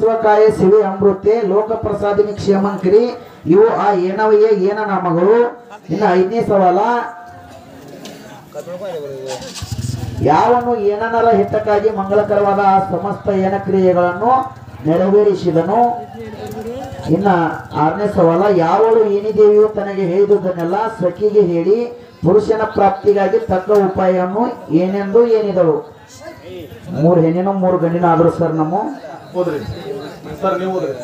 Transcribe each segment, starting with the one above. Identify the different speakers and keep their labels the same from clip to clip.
Speaker 1: ವಿಶ್ವಕಾಯ ಶಿವೆ ಅಮೃತೆ ಲೋಕ ಪ್ರಸಾದಿನಿ ಕ್ಷೇಮಂಕರಿ ಇವು ಆ ಏನವಯ್ಯ ಏನ ನಾಮಗಳು ಇನ್ನು ಐದನೇ ಸವಾಲ ಯಾವನು ಏನನರ ಹಿತಕ್ಕಾಗಿ ಮಂಗಳಕರವಾದ ಆ ಸಮಸ್ತ ಏನ ಕ್ರಿಯೆಗಳನ್ನು ನೆರವೇರಿಸಿದನು ಇನ್ನ ಆರನೇ ಸವಾಲ ಯಾವಳು ಏನಿದೇವಿಯು ತನಗೆ ಹೇಳಿದುದನ್ನೆಲ್ಲ ಸಖಿಗೆ ಹೇಳಿ ಪುರುಷನ ಪ್ರಾಪ್ತಿಗಾಗಿ ತಕ್ಕ ಉಪಾಯವನ್ನು ಏನೆಂದು ಏನಿದಳು ಮೂರು ಹೆಣ್ಣಿನ ಮೂರು ಗಂಡಿನ ಆದ್ರು ಸರ್ ನಮ್ಮ
Speaker 2: ಓದ್ರಿ ಸರ್ ನೀವು ಓದ್ರಿ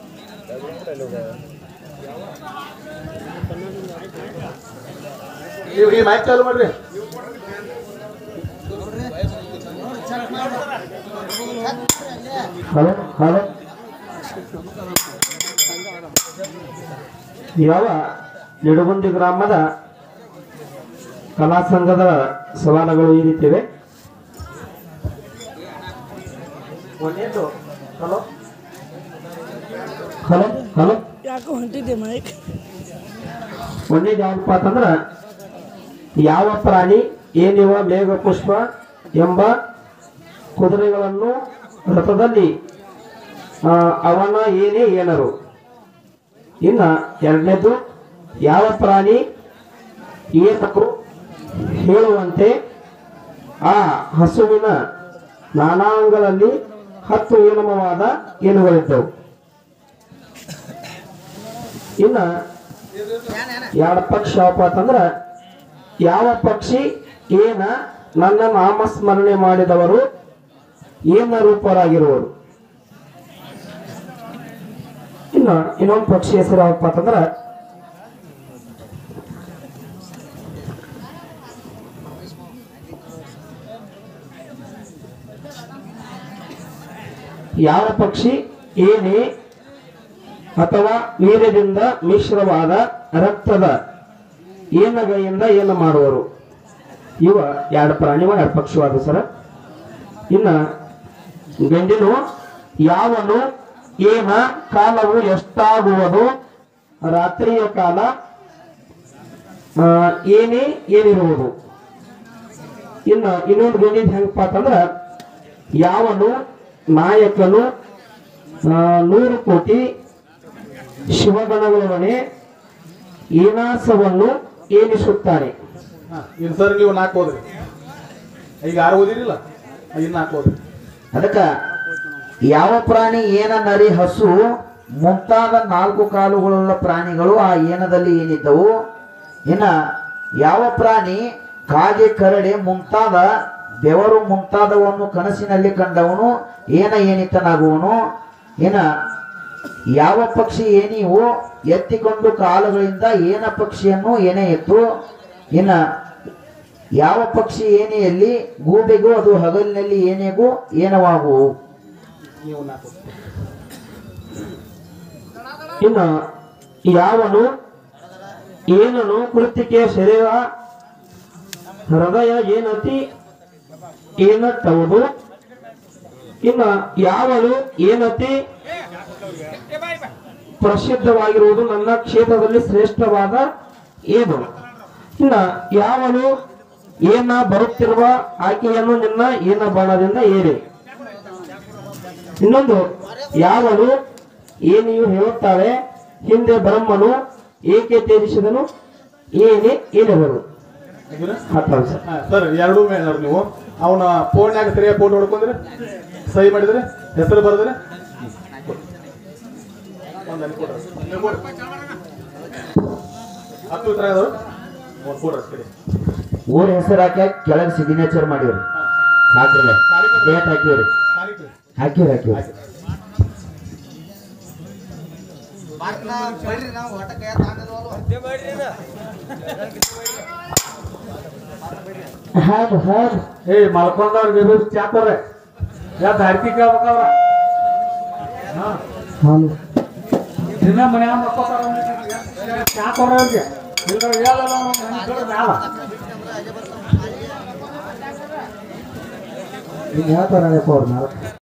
Speaker 2: ನೀವು ಈ ಮೈಕ್ ಚಾಲು ಮಾಡ್ರಿ
Speaker 1: ಹಲೋ ಹಲೋ
Speaker 3: ಯಾವ ನಿಡಗುಂದಿ ಗ್ರಾಮದ ಕಲಾ ಸಂಘದ ಸವಾಲುಗಳು ಈ ರೀತಿ ಇವೆ ಒಂದೇದು ಹಲೋ ಹಲೋ ಹಲೋ
Speaker 4: ಯಾಕೋ ಹೊಂಟಿದ್ದೆ ಮೈಕ್
Speaker 3: ಒಂದೇದು ಯಾವಪ್ಪ ಅಂತಂದ್ರ ಯಾವ ಪ್ರಾಣಿ ಏನಿವ ಮೇಘ ಪುಷ್ಪ ಎಂಬ ಕುದುರೆಗಳನ್ನು ರಥದಲ್ಲಿ ಆ, ಅವನ ಏನೇ ಏನರು ಇನ್ನ ಎರಡನೇದು ಯಾವ ಪ್ರಾಣಿ ಏನರು ಹೇಳುವಂತೆ ಆ ಹಸುವಿನ ನಾನಾಂಗಗಳಲ್ಲಿ ಹತ್ತು ಏನಮವಾದ ಏನುಗಳಿದ್ದವು ಇನ್ನ ಎರಡು ಪಕ್ಷ ಯಾವಪ್ಪ ಅಂತಂದ್ರ ಯಾವ ಪಕ್ಷಿ ಏನ ನನ್ನ ನಾಮಸ್ಮರಣೆ ಮಾಡಿದವರು ಏನ ರೂಪರಾಗಿರುವರು ಇನ್ನು ಇನ್ನೊಂದು ಪಕ್ಷಿ ಹೆಸರು ಯಾವಪ್ಪ ಅಂತಂದ್ರ ಯಾವ ಪಕ್ಷಿ ಏನೇ ಅಥವಾ ವೀರ್ಯದಿಂದ ಮಿಶ್ರವಾದ ರಕ್ತದ ಏನಗೈಯಿಂದ ಏನು ಮಾಡುವರು ಇವ ಎರಡು ಪ್ರಾಣಿವ ಎರಡು ಪಕ್ಷವಾದ ಸರ ಇನ್ನ ಗಂಡಿನು ಯಾವನು ಏನ ಕಾಲವು ಎಷ್ಟಾಗುವುದು ರಾತ್ರಿಯ ಕಾಲ ಆ, ಏನೇ ಏನಿರುವುದು ಇನ್ನ ಇನ್ನೊಂದು ಗಂಡಿದ್ ಹೆಂಗಪ್ಪ ಅಂತಂದ್ರ ಯಾವನು ನಾಯಕನು ಆ, ನೂರು ಕೋಟಿ ಶಿವಗಣಗಳೊಡನೆ ಏನಾಸವನ್ನು ಏನಿಸುತ್ತಾನೆ
Speaker 2: ಹಾ ಇನ್ನು ಸರ್ ನೀವು ನಾಲ್ಕು ಓದ್ರಿ ಈಗ ಆರು ಓದಿರಿಲ್ಲ ಇನ್ನು ನಾಲ್ಕು ಓದ್ರಿ
Speaker 1: ಅದಕ್ಕ ಯಾವ ಪ್ರಾಣಿ ಏನ ನರಿ ಹಸು ಮುಂತಾದ ನಾಲ್ಕು ಕಾಲುಗಳುಳ್ಳ ಪ್ರಾಣಿಗಳು ಆ ಏನದಲ್ಲಿ ಏನಿದ್ದವು ಇನ್ನ ಯಾವ ಪ್ರಾಣಿ ಕಾಗೆ ಕರಡೆ ಮುಂತಾದ ಬೆವರು ಮುಂತಾದವನ್ನು ಕನಸಿನಲ್ಲಿ ಕಂಡವನು ಏನ ಏನಿತನಾಗುವನು ಇನ್ನ ಯಾವ ಪಕ್ಷಿ ಏನಿವು ಎತ್ತಿಕೊಂಡು ಕಾಲುಗಳಿಂದ ಏನ ಪಕ್ಷಿಯನ್ನು ಏನೇ ಎತ್ತು ಇನ್ನ ಯಾವ ಪಕ್ಷಿ ಏನೆಯಲ್ಲಿ ಗೂಬೆಗೂ ಅದು ಹಗಲಿನಲ್ಲಿ ಏನೆಗೂ ಏನವಾಗುವು
Speaker 2: ನೀವು ನಾಲ್ಕು
Speaker 3: ಇನ್ನು ಯಾವನು ಏನನು ಕೃತಿಕೆ ಶರೀರ ಹೃದಯ ಏನತಿ ಏನಟ್ಟವುದು ಇನ್ನು ಯಾವನು ಏನತಿ ಪ್ರಸಿದ್ಧವಾಗಿರುವುದು ನನ್ನ ಕ್ಷೇತ್ರದಲ್ಲಿ ಶ್ರೇಷ್ಠವಾದ ಏನು ಇನ್ನ ಯಾವನು ಏನ ಬರುತ್ತಿರುವ ಆಕೆಯನ್ನು ನಿನ್ನ ಏನ ಬಾಣದಿಂದ ಏರಿ ಇನ್ನೊಂದು ಯಾವನು ಏನಿಯು ಹೇಳುತ್ತಾಳೆ ಹಿಂದೆ ಬ್ರಹ್ಮನು ಏಕೆ ತ್ಯಜಿಸಿದನು ಏನೇ ಏನೆವರು
Speaker 2: ಮುಗಿದ್ರಾ?
Speaker 3: ಹತ್ತು ಅಂಶ
Speaker 2: ಹಾ, ಸರ್ ಎರಡೂ ಮೇಳವ್ರು ನೀವು ಅವನ ಫೋನ್ಯಾಗ ಸರಿಯಾಗಿ ಫೋಟೋ ಹೊಡ್ಕೊಂಡ್ರೆ ಸಹಿ ಮಾಡಿದ್ರೆ ಹೆಸರು ಬರೆದ್ರೆ ಒಂದು ಅಲ್ಲಿ ಕೊಡ್ರಿ. ನೀವು ಕೊಡ್ರಿ. ಹತ್ತು ಉತ್ತರ ಇದಾವೆ ಒಂದು ಕೊಡ್ರಿ ಕಡೆ
Speaker 1: ಊರ ಹೆಸರು ಹಾಕಿ ಕೆಳಗೆ ಸಿಗ್ನೇಚರ್ ಮಾಡಿವ್ರಿ ಸಾಕ್ರಲ್ಲ ಡೇಟ್ ಹಾಕಿವ್ರಿ ಹಾಕಿವ್ರಿ ಹಾಕಿವ್ರಿ ಹಾಂ ಹಾಂ
Speaker 3: ಏ ಮಲ್ಕೊಂಡವ್ರ ಬೇಬಿ ಚಾಕೋರೆ ಯಾಕೆ ಹರಕಿ ಕೇಳ್ಬೇಕವ್ರ
Speaker 1: ಹಾಂ
Speaker 3: ದಿನ ಮನ್ಯಾಗ ಮಲ್ಕೋತಾರ ಚಾಕೋರ ಅವ್ರಿಗೆ ಇಲ್ದ್ರ ಹೇಳಲ್ಲ ಅವ್ನು ಮನೆ ಕಡೆ ಮ್ಯಾಲ
Speaker 1: ಹಿಂಗೆ ಹೇಳ್ತಾರೆ ಅವ್ರ